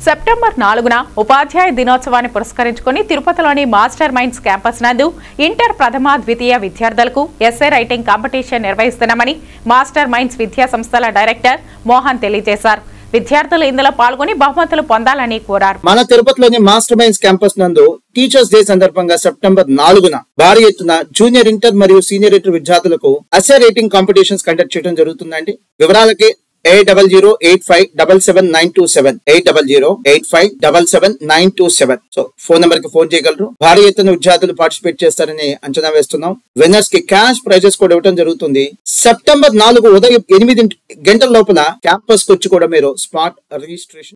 September నాలుగున ఉపాధ్యాయ దినోత్సవాన్ని పురస్కరించుకుని తిరుపతిలోని మాస్టర్ మైండ్స్ క్యాంపస్ నందు ఇంటర్ ప్రథమ ద్వితీయ విద్యార్థులకు ఎస్ఏ రైటింగ్ కాంపిటీషన్ నిర్వహిస్తున్నామని మాస్టర్ మైండ్స్ విద్యా సంస్థల డైరెక్టర్ మోహన్ తెలియజేశారు విద్యార్థులు ఇందులో పాల్గొని బహుమతులు పొందాలని కోరారు మన తిరుపతిలోని మాస్టర్ మైండ్స్ క్యాంపస్ నందు టీచర్స్ డే సందర్భంగా సెప్టెంబర్ నాలుగున భారీ ఎత్తున జూనియర్ ఇంటర్ మరియు సీనియర్ ఇంటర్ విద్యార్థులకు అసే రేటింగ్ కాంపిటీషన్స్ కండక్ట్ చేయడం జరుగుతుందండి వివరాలకి eight double zero eight five double seven nine two seven eight double zero eight five double seven nine two seven so phone number కి phone చేయగలరు భారీ ఎత్తున విద్యార్థులు పార్టిసిపేట్ చేస్తారని అంచనా వేస్తున్నాం విన్నర్స్ కి క్యాష్ ప్రైజెస్ కూడా ఇవ్వడం జరుగుతుంది సెప్టెంబర్ నాలుగు ఉదయం ఎనిమిది గంటల లోపల క్యాంపస్ కి వచ్చి కూడా మీరు స్మార్ట్ రిజిస్ట్రేషన్